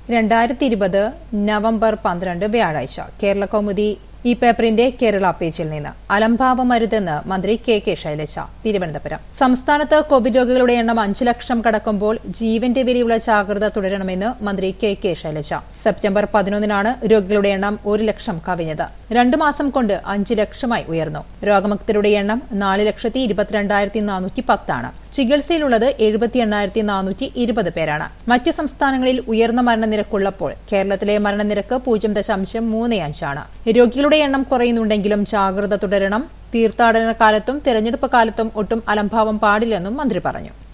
രണ്ടായിരത്തി ഇരുപത് നവംബർ പന്ത്രണ്ട് വ്യാഴാഴ്ച കേരള കൗമുദി ഈ പേപ്പറിന്റെ കേരള പേജിൽ നിന്ന് അലംഭാവമരുതെന്ന് മന്ത്രി കെ കെ ശൈലജ തിരുവനന്തപുരം സംസ്ഥാനത്ത് കോവിഡ് രോഗികളുടെ എണ്ണം അഞ്ചു ലക്ഷം കടക്കുമ്പോൾ ജീവന്റെ വിലയുള്ള ജാഗ്രത തുടരണമെന്ന് മന്ത്രി കെ കെ ശൈലജ സെപ്റ്റംബർ പതിനൊന്നിനാണ് രോഗികളുടെ എണ്ണം ഒരു ലക്ഷം കവിഞ്ഞത് രണ്ടു മാസം കൊണ്ട് അഞ്ച് ലക്ഷമായി ഉയർന്നു രോഗമുക്തരുടെ എണ്ണം നാല് ലക്ഷത്തി ഇരുപത്തിരണ്ടായിരത്തി നാനൂറ്റി പത്താണ് ചികിത്സയിലുള്ളത് എഴുപത്തി എണ്ണായിരത്തി നാനൂറ്റി ഇരുപത് പേരാണ് മറ്റ് സംസ്ഥാനങ്ങളിൽ ഉയർന്ന മരണനിരക്കുള്ളപ്പോൾ കേരളത്തിലെ മരണനിരക്ക് പൂജ്യം ദശാംശം മൂന്ന് അഞ്ചാണ് രോഗികളുടെ എണ്ണം കുറയുന്നുണ്ടെങ്കിലും ജാഗ്രത തുടരണം തീർത്ഥാടന കാലത്തും തെരഞ്ഞെടുപ്പ് കാലത്തും ഒട്ടും അലംഭാവം പാടില്ലെന്നും മന്ത്രി പറഞ്ഞു